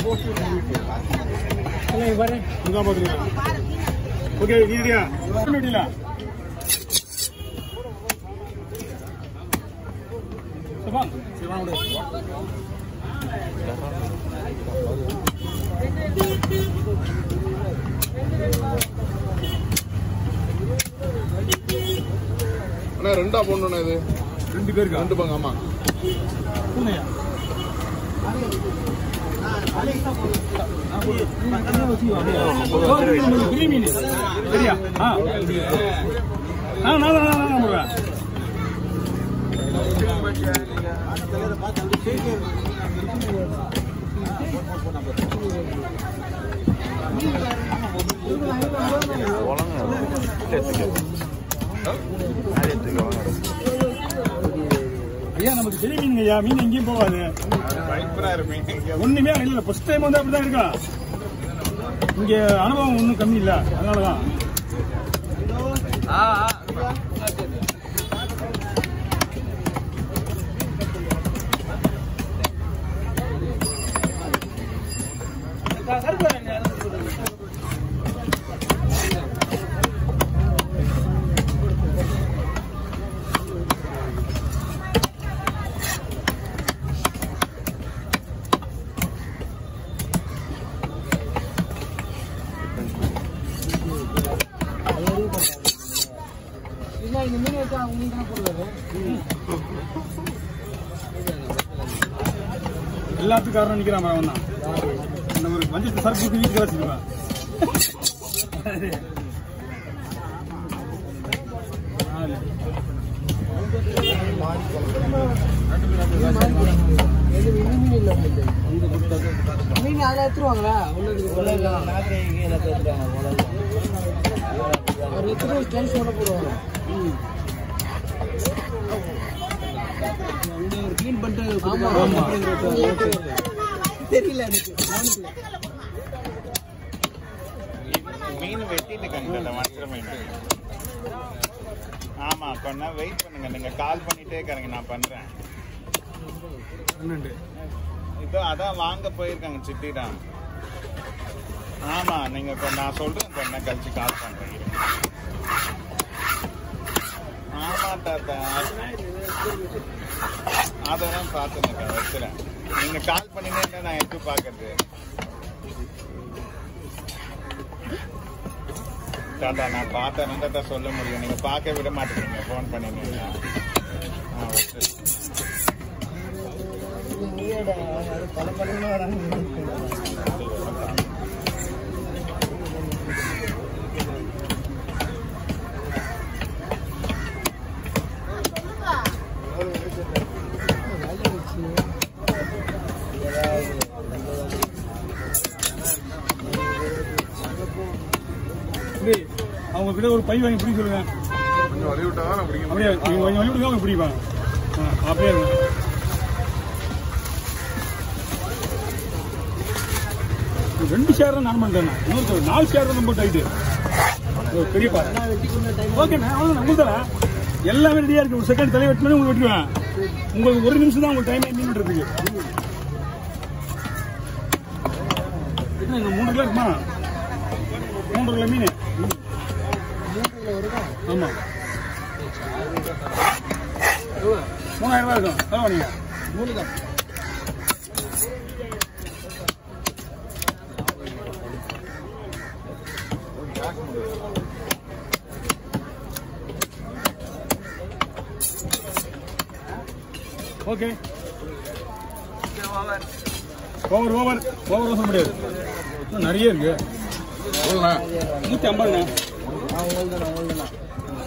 இதான் பாத்துருங்க ஓகே நீதியா முடியல சபா சரி வாங்க அண்ணா ரெண்டா போடணுண்ணா இது ரெண்டு பேருக்கு ரெண்டு பங்கு ஆமா பூனையா பெரிய மீன் சரியா ஆ நான் நான் நான் நான் போடுறேன் ஐயா நமக்கு பெரிய மீன் ஐயா மீன் எங்கேயும் போகாது ஒண்ணுமே இல்ல ஃபர்ஸ்ட் டைம் வந்து அப்படிதான் இருக்கா இங்க அனுபவம் ஒன்றும் கம்மி இல்ல அதனாலதான் எல்லாத்துக்கும் காரணம் நிக்கிறான் அவன் தான் இந்த ஒரு மஞ்சள் சரக்கு வீட்டுக்கு வச்சுருப்பான் மீன் அதை எடுத்துருவாங்களா ஒரு எடுத்துட்டு ஸ்டைல் சொல்ல போடுவாங்க கிளீன் பண்ணிட்டு ஆமா. தெரியல எனக்கு கவனிக்கல. மீன் வெட்டிட்டு கண்டிப்பா மற்ற மீன் ஆமா கொஞ்ச நேரம் வெயிட் பண்ணுங்க நீங்க கால் பண்ணிட்டே இருக்காங்க நான் பண்றேன் பன்னெண்டு இதோ அதான் வாங்க போயிருக்காங்க சிட்டிதான் ஆமா நீங்க இப்ப நான் சொல்றேன் கொஞ்ச நேரம் கழிச்சு கால் பண்றேன் இருங்க. ஆமா தாத்தா அதெல்லாம் பார்த்துங்க வச்சுறேன் நீங்க கால் பண்ணீங்கன்னா நான் எப்படி பாக்குறது தாத்தா நான் பார்த்தேன் தாத்தா சொல்ல முடியும் நீங்க பார்க்க விட மாட்டேங்கிறீங்க ஃபோன் பண்ணிருந்தீங்க ஆ வச்சு நீயோட பல படமா வராங்க டேய், அவங்க கிட்ட ஒரு பை வாங்கி பிடிக்க சொல்லுங்க கொஞ்சம் வழி விட்டா நான் பிடிக்க அப்படியே நீங்க கொஞ்சம் வழி விடுங்க அவங்க பிடிப்பாங்க ஆ, அப்படியே இருங்க இது ரெண்டு ஷேர் தான் நான் பண்ணிட்டேன் இன்னொரு நாலு ஷேர் தான் ரொம்ப டைட்டு பெரிய பாரு ஓகேண்ணா அவ்வளோதான் உங்களுக்கு தானே எல்லாமே ரெடியா இருக்கு ஒரு செகண்ட் தலை வெட்டினே உங்களுக்கு வெட்டுவேன் உங்களுக்கு ஒரு நிமிஷம் தான் உங்களுக்கு டைம் மீன் வெட்டுறதுக்கு என்ன, இங்க மூணு கிலோ இருக்குமா மூன்று கிலோ மீன் ஆமா மூணாயிரம் ரூபாய் இருக்கும் எவ்வளோ நீங்க மூணு தான் ஓகே ஓவர் ஓவர் ஓவர் சொல்ல முடியாது இன்னும் நிறைய இருக்கு சொல்லுண்ணா நூத்தி ஐம்பதுண்ணா அவங்களுக்கு தான் அவங்களுக்கு தான்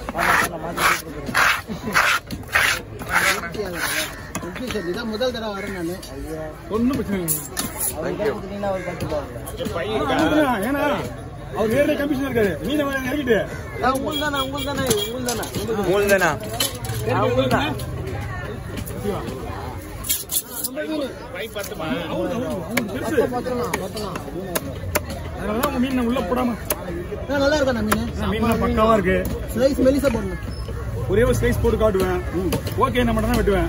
இதான் முதல் தடவை வரேன் நான் ஒன்றும் பிரச்சனை இல்லைங்க அவங்க கொடுத்தீங்கன்னா அவர் கட்டு பாருங்க பை ஆ, ஏன்னா அவர் நேரடியாக கமிஷன் இருக்காரு மீனை வாங்கி இறக்கிட்டு உங்களுக்கு தானே உங்களுக்கு தானே உங்களுக்கு தானே மூல்தானா உங்களுக்கு தான் பை பத்துமா அவரு அவரு அவரு பெருசு பத்தலாம் பத்தலாம் அதனால உங்க மீன் உள்ள போடாம நல்லா இருக்கா நான் மீன் மீன்லாம் பக்காவா இருக்கு ஸ்லைஸ் மெலிசா போடணும் ஒரே ஒரு ஸ்லைஸ் போட்டு காட்டுவேன் ஓகே என்ன மட்டும் தான் வெட்டுவேன்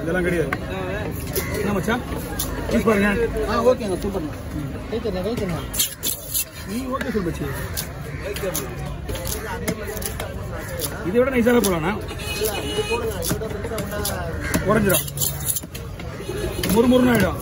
இதெல்லாம் கிடையாது என்ன மச்சான் பீஸ் பாருங்க ஆ ஓகேங்க சூப்பர்ண்ணா ரைட்டுண்ணா ரைட்டுண்ணா நீ ஓகே சொல் பச்சி இதை விட நைஸாக போடலாம்ண்ணா உடஞ்சிடும் முறுமுறுன்னு ஆயிடும்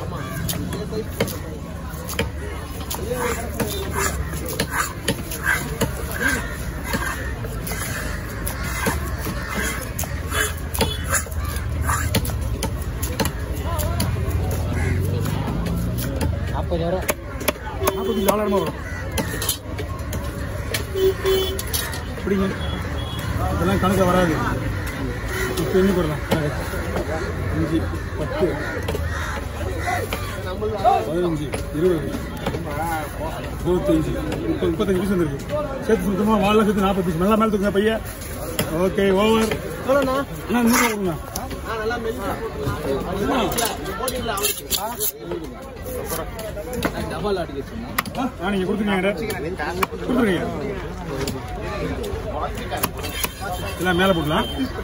நாற்பதாயிரம் நாற்பத்தஞ்சு டாலரமாக வரும் பிடிங்க இதெல்லாம் கணக்கு வராது இப்போ என்ன போடலாம் கணக்கு. அஞ்சு பத்து பதினஞ்சு இருபது இருபத்தஞ்சு முப்பது முப்பத்தஞ்சு பீஸ் வந்துருக்கு சேர்த்து சுத்தமாக வாழ சேர்த்து நாற்பது பீஸ் நல்லா மேலே தூக்குங்க பையன் ஓகே ஓவர் எவ்வளோண்ணா அண்ணா நூறு கொடுங்க ஆ நல்லா மெலிசா போட்டிங்களா டபுள் அடிக்க சொன்னா ஆ நீங்கள் கொடுத்துருங்க கொடுத்துருங்க எல்லாம் மேலே போடலாம்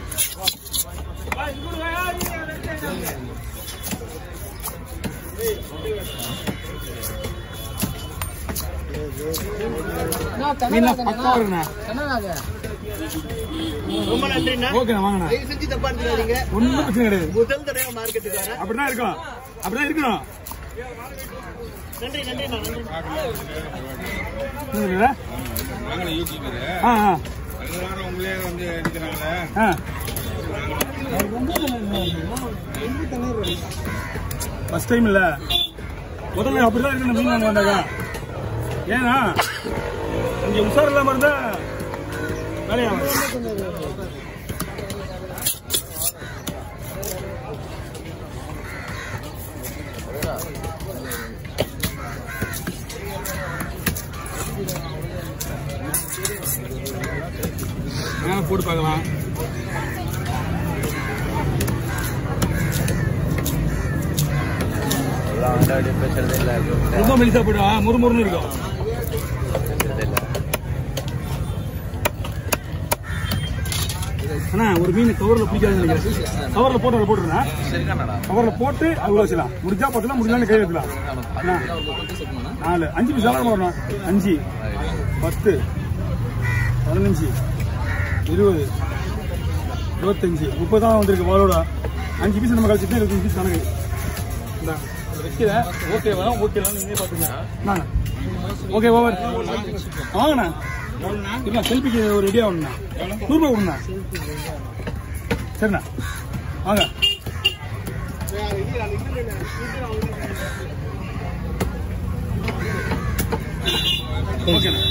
மீன்லாம் பக்கா இருக்குண்ணா என்னங்க ரொம்ப நன்றிண்ணா ஓகேண்ணா வாங்கண்ணா தயவு செஞ்சு தப்பா எடுத்துக்காதீங்க ஒன்றும் பிரச்சனை கிடையாது முதல் தடவை மார்க்கெட்டுக்கு வரேன் அப்படிதான் இருக்கும் அப்படிதான் இருக்கணும் நன்றி நன்றிண்ணா நன்றி புரியுதுங்களா? யூடியூபர் ஆ ஆ எல்லாரும் உங்களே வந்து எடுக்கிறாங்களே ஆ ஃபர்ஸ்ட் டைம் இல்ல முதல்ல அப்படிதான் இருக்கு இந்த மீன் வாங்க வந்தாங்க ஏன்னா இங்க உஷார் இல்லாம இருந்தா வேலையாகும் மேல போட்டு பார்க்கலாம் ரொம்ப மெலிசா போயிடும் முறுமுறுன்னு இருக்கும் அண்ணா ஒரு மீன் கவர்ல பிடிக்காதுன்னு நினைக்கிறேன் கவர்ல போட்டு அதை போட்டுருந்தேன் கவர்ல போட்டு அது வச்சுலாம் முடிஞ்சா பத்தலாம் முடியலாம் கை வைக்கலாம் அண்ணா, நாலு அஞ்சு பீஸ் எல்லாம் வரணும் அஞ்சு பத்து பதினஞ்சு இருபது இருபத்தஞ்சு முப்பது தான் வந்திருக்கு வாழோட அஞ்சு பீஸ் நம்ம கழிச்சுட்டு இருபத்தஞ்சு பீஸ் கணக்கு இந்தா, இதை வைக்கிறேன் ஓகேவா ஓகேவா நீங்களே பார்த்துங்க நாங்க ஓகே ஓவர் வாங்கண்ணா இல்லை செல்ஃபிக்கு ஒரு ரெடியாக ஒன்றுண்ணா நூறுரூவா கொடுண்ணா சரிண்ணா வாங்க ஓகேண்ணா